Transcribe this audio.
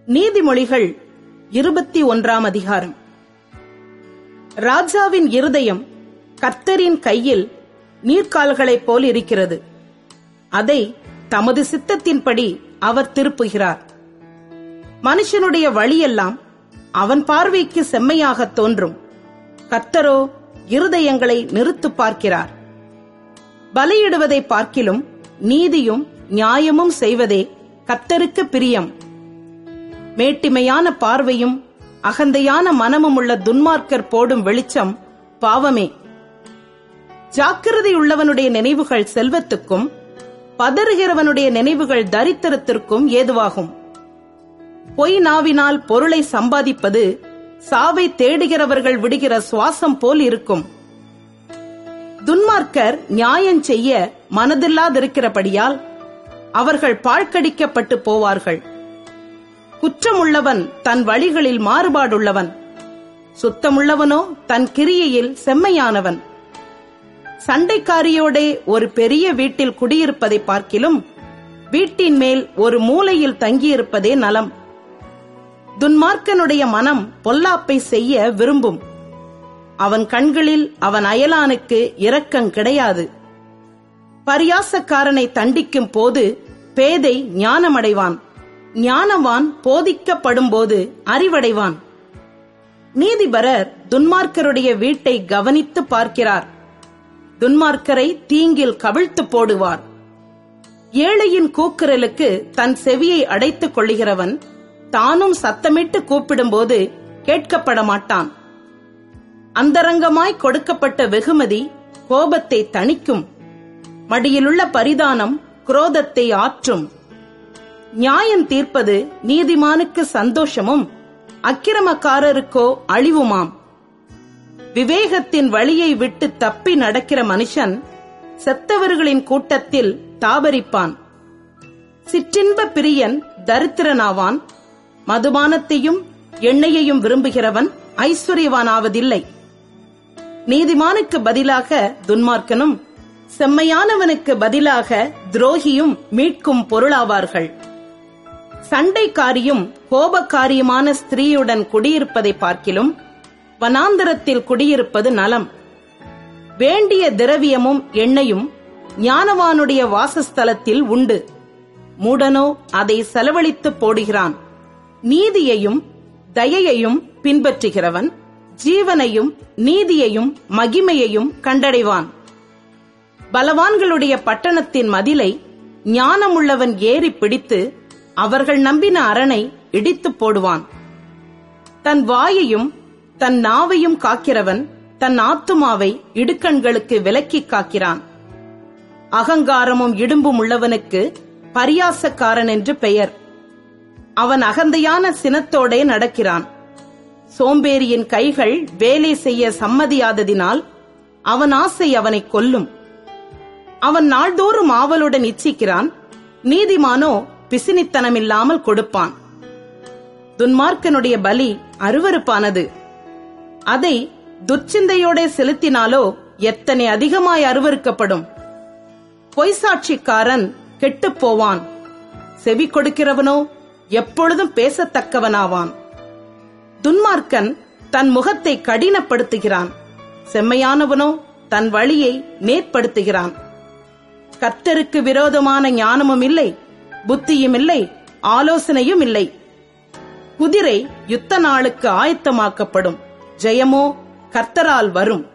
நீதிமொழிகள் இருபத்தி ஒன்றாம் அதிகாரம் ராஜாவின் இருதயம் கர்த்தரின் கையில் நீர்க்கால்களைப் போல் இருக்கிறது அதை தமது சித்தத்தின்படி அவர் திருப்புகிறார் மனுஷனுடைய வழியெல்லாம் அவன் பார்வைக்கு செம்மையாக தோன்றும் கர்த்தரோ இருதயங்களை நிறுத்து பார்க்கிறார் பலியிடுவதை பார்க்கிலும் நீதியும் நியாயமும் செய்வதே கர்த்தருக்கு பிரியம் மேட்டிமையான பார்வையும் அகந்தையான மனமும் உள்ள துன்மார்க்கர் போடும் வெளிச்சம் பாவமே ஜாக்கிரதை உள்ளவனுடைய நினைவுகள் செல்வத்துக்கும் பதறுகிறவனுடைய நினைவுகள் தரித்திரத்திற்கும் ஏதுவாகும் பொய் நாவினால் பொருளை சம்பாதிப்பது சாவை தேடுகிறவர்கள் விடுகிற சுவாசம் போல் இருக்கும் துன்மார்க்கர் நியாயம் செய்ய மனதில்லாதிருக்கிறபடியால் அவர்கள் பாழ்கடிக்கப்பட்டு போவார்கள் குற்றமுள்ளவன் தன் வழிகளில் மாறுபாடுள்ளவன் சுத்தமுள்ளவனோ தன் கிரியையில் செம்மையானவன் சண்டைக்காரியோடே ஒரு பெரிய வீட்டில் குடியிருப்பதை பார்க்கிலும் வீட்டின் மேல் ஒரு மூலையில் தங்கியிருப்பதே நலம் துன்மார்க்கனுடைய மனம் பொல்லாப்பை செய்ய விரும்பும் அவன் கண்களில் அவன் அயலானுக்கு இரக்கம் கிடையாது பரியாசக்காரனை தண்டிக்கும் போது பேதை ஞானமடைவான் ஞானவான் போதிக்கப்படும்போது அறிவடைவான் நீதிபரர் துன்மார்க்கருடைய வீட்டை கவனித்து பார்க்கிறார் துன்மார்க்கரை தீங்கில் கவிழ்த்து போடுவார் ஏழையின் கூக்குரலுக்கு தன் செவியை அடைத்துக் கொள்ளுகிறவன் தானும் சத்தமிட்டு கூப்பிடும்போது கேட்கப்பட மாட்டான் அந்தரங்கமாய் கொடுக்கப்பட்ட வெகுமதி கோபத்தை தணிக்கும் மடியிலுள்ள பரிதானம் குரோதத்தை ஆற்றும் நியாயம் தீர்ப்பது நீதிமானுக்கு சந்தோஷமும் அக்கிரமக்காரருக்கோ அழிவுமாம் விவேகத்தின் வழியை விட்டு தப்பி நடக்கிற மனுஷன் செத்தவர்களின் கூட்டத்தில் தாபரிப்பான் சிற்றின்ப பிரியன் தரித்திரனாவான் மதுபானத்தையும் எண்ணெயையும் விரும்புகிறவன் ஐஸ்வர்யவானாவதில்லை நீதிமானுக்கு பதிலாக துன்மார்க்கனும் செம்மையானவனுக்கு பதிலாக துரோகியும் மீட்கும் பொருளாவார்கள் சண்டைக்காரியும் கோபக்காரியுமான ஸ்திரீயுடன் குடியிருப்பதை பார்க்கிலும் வனாந்தரத்தில் குடியிருப்பது நலம் வேண்டிய திரவியமும் எண்ணெயும் ஞானவானுடைய வாசஸ்தலத்தில் உண்டு மூடனோ அதை செலவழித்து போடுகிறான் நீதியையும் தயையையும் பின்பற்றுகிறவன் ஜீவனையும் நீதியையும் மகிமையையும் கண்டடைவான் பலவான்களுடைய பட்டணத்தின் மதிலை ஞானமுள்ளவன் ஏறி பிடித்து அவர்கள் நம்பின அரணை இடித்துப் போடுவான் தன் வாயையும் தன் நாவையும் காக்கிறவன் தன் ஆத்துமாவை இடுக்கண்களுக்கு விலக்கி காக்கிறான் அகங்காரமும் இடும்பும் உள்ளவனுக்கு பரியாசக்காரன் என்று பெயர் அவன் அகந்தையான சினத்தோடே நடக்கிறான் சோம்பேறியின் கைகள் வேலை செய்ய சம்மதியாததினால் அவன் ஆசை அவனை கொல்லும் அவன் நாள்தோறும் ஆவலுடன் இச்சிக்கிறான் நீதிமானோ பிசினித்தனமில்லாமல் கொடுப்பான் துன்மார்க்கனுடைய பலி அருவருப்பானது அதை துர்ச்சிந்தையோட செலுத்தினாலோ எத்தனை அதிகமாய் அருவருக்கப்படும் பொய்சாட்சிக்காரன் கெட்டுப் போவான் செவி கொடுக்கிறவனோ எப்பொழுதும் பேசத்தக்கவனாவான் துன்மார்க்கன் தன் முகத்தை கடினப்படுத்துகிறான் செம்மையானவனோ தன் வழியை நேர்படுத்துகிறான் கர்த்தருக்கு விரோதமான ஞானமும் இல்லை புத்தியும் இல்லை ஆலோசனையும் இல்லை குதிரை யுத்த நாளுக்கு ஆயத்தமாக்கப்படும் ஜெயமோ கர்த்தரால் வரும்